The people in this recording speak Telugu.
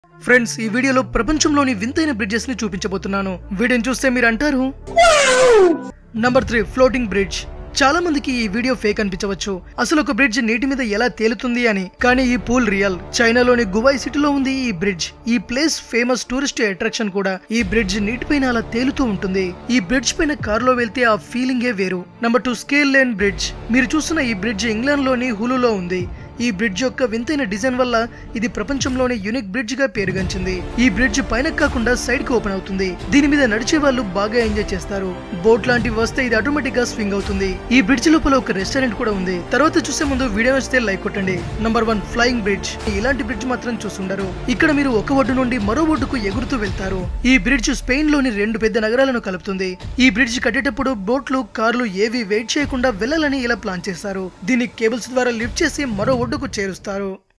ఫ్రెండ్స్ ఈ వీడియోలో ప్రపంచంలోని వింతైన బ్రిడ్జెస్ ని చూపించబోతున్నాను వీడియోని చూస్తే మీరు అంటారు నంబర్ త్రీ ఫ్లోటింగ్ బ్రిడ్జ్ చాలా మందికి ఈ వీడియో ఫేక్ అనిపించవచ్చు అసలు ఒక బ్రిడ్జ్ నీటి మీద ఎలా తేలుతుంది అని కానీ ఈ పూల్ రియల్ చైనాలోని గువాయ్ సిటీలో ఉంది ఈ బ్రిడ్జ్ ఈ ప్లేస్ ఫేమస్ టూరిస్ట్ అట్రాక్షన్ కూడా ఈ బ్రిడ్జ్ నీటిపైన అలా తేలుతూ ఉంటుంది ఈ బ్రిడ్జ్ పైన కారులో వెళ్తే ఆ ఫీలింగే వేరు number two scale lane bridge మీరు చూస్తున్న ఈ బ్రిడ్జ్ ఇంగ్లాండ్ లోని హులులో ఉంది ఈ బ్రిడ్జ్ యొక్క వింతైన డిజైన్ వల్ల ఇది ప్రపంచంలోనే యూనిక్ బ్రిడ్జ్ గా పేరుగాంచింది ఈ బ్రిడ్జ్ పైన కాకుండా సైడ్ కి ఓపెన్ అవుతుంది దీని మీద నడిచే వాళ్ళు బాగా ఎంజాయ్ చేస్తారు బోట్ లాంటివి వస్తే ఇది ఆటోమేటిక్ గా స్వింగ్ అవుతుంది ఈ బ్రిడ్జ్ లోపల ఒక రెస్టారెంట్ కూడా ఉంది తర్వాత చూసే ముందు వీడియో నచ్చితే లైక్ కొట్టండి నంబర్ వన్ ఫ్లయింగ్ బ్రిడ్జ్ ఇలాంటి బ్రిడ్జ్ మాత్రం చూస్తుండరు ఇక్కడ మీరు ఒక ఒడ్డు నుండి మరో ఒడ్డుకు ఎగురుతూ వెళ్తారు ఈ బ్రిడ్జ్ స్పెయిన్ లోని రెండు పెద్ద నగరాలను కలుపుతుంది ఈ బ్రిడ్జ్ కట్టేటప్పుడు బోట్లు కార్లు ఏవి వెయిట్ చేయకుండా వెళ్ళాలని ఇలా ప్లాన్ చేశారు దీన్ని కేబుల్స్ ద్వారా లిఫ్ట్ చేసి మరో ఒడ్డుకు చేరుస్తారు